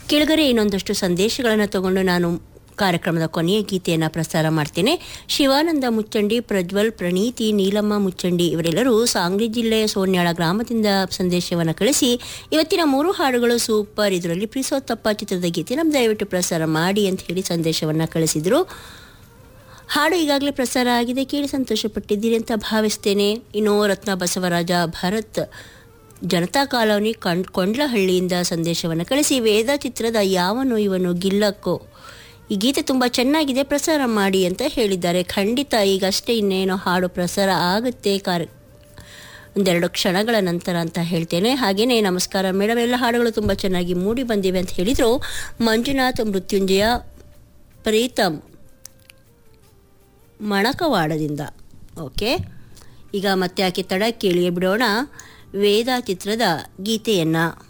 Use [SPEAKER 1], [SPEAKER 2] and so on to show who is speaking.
[SPEAKER 1] ಕೆಳಗರೆ ಇನ್ನೊಂದಷ್ಟು ಸಂದೇಶಗಳನ್ನು ತಗೊಂಡು ನಾನು ಕಾರ್ಯಕ್ರಮದ ಕೊನೆಯ ಗೀತೆಯನ್ನು ಪ್ರಸಾರ ಮಾಡ್ತೇನೆ ಶಿವಾನಂದ ಮುಚ್ಚಂಡಿ ಪ್ರಜ್ವಲ್ ಪ್ರಣೀತಿ ನೀಲಮ್ಮ ಮುಚ್ಚಂಡಿ ಇವರೆಲ್ಲರೂ ಸಾಂಗ್ಲಿ ಜಿಲ್ಲೆಯ ಸೋನ್ಯಾಳ ಗ್ರಾಮದಿಂದ ಸಂದೇಶವನ್ನು ಕಳಿಸಿ ಇವತ್ತಿನ ಮೂರು ಹಾಡುಗಳು ಸೂಪರ್ ಇದರಲ್ಲಿ ಪ್ರಿಸೋತ್ತಪ್ಪ ಚಿತ್ರದ ಗೀತೆ ನಮ್ಮ ದಯವಿಟ್ಟು ಪ್ರಸಾರ ಮಾಡಿ ಅಂತ ಹೇಳಿ ಸಂದೇಶವನ್ನು ಕಳಿಸಿದರು ಹಾಡು ಈಗಾಗಲೇ ಪ್ರಸಾರ ಆಗಿದೆ ಕೇಳಿ ಸಂತೋಷಪಟ್ಟಿದ್ದೀರಿ ಅಂತ ಭಾವಿಸ್ತೇನೆ ಇನ್ನು ರತ್ನ ಬಸವರಾಜ ಭರತ್ ಜನತಾ ಕಾಲೋನಿ ಕಂಡ್ ಕೊಂಡ್ಲಹಳ್ಳಿಯಿಂದ ಸಂದೇಶವನ್ನು ಕಳಿಸಿ ವೇದ ಚಿತ್ರದ ಯಾವನು ಇವನು ಗಿಲ್ಲಕ್ಕೋ ಈ ಗೀತೆ ತುಂಬ ಚೆನ್ನಾಗಿದೆ ಪ್ರಸಾರ ಮಾಡಿ ಅಂತ ಹೇಳಿದ್ದಾರೆ ಖಂಡಿತ ಈಗಷ್ಟೇ ಇನ್ನೇನೋ ಹಾಡು ಪ್ರಸಾರ ಆಗುತ್ತೆ ಕಾರ್ಯ ಒಂದೆರಡು ಕ್ಷಣಗಳ ನಂತರ ಅಂತ ಹೇಳ್ತೇನೆ ಹಾಗೆಯೇ ನಮಸ್ಕಾರ ಮೇಡಮ್ ಎಲ್ಲ ಹಾಡುಗಳು ತುಂಬ ಚೆನ್ನಾಗಿ ಮೂಡಿ ಬಂದಿವೆ ಅಂತ ಹೇಳಿದರು ಮಂಜುನಾಥ್ ಮೃತ್ಯುಂಜಯ ಪ್ರೀತಮ್ ಮಣಕವಾಡದಿಂದ ಓಕೆ ಈಗ ಮತ್ತೆ ಯಾಕೆ ತಡ ಕೇಳಿಯೇ ಬಿಡೋಣ ವೇದ ಚಿತ್ರದ ಗೀತೆಯನ್ನು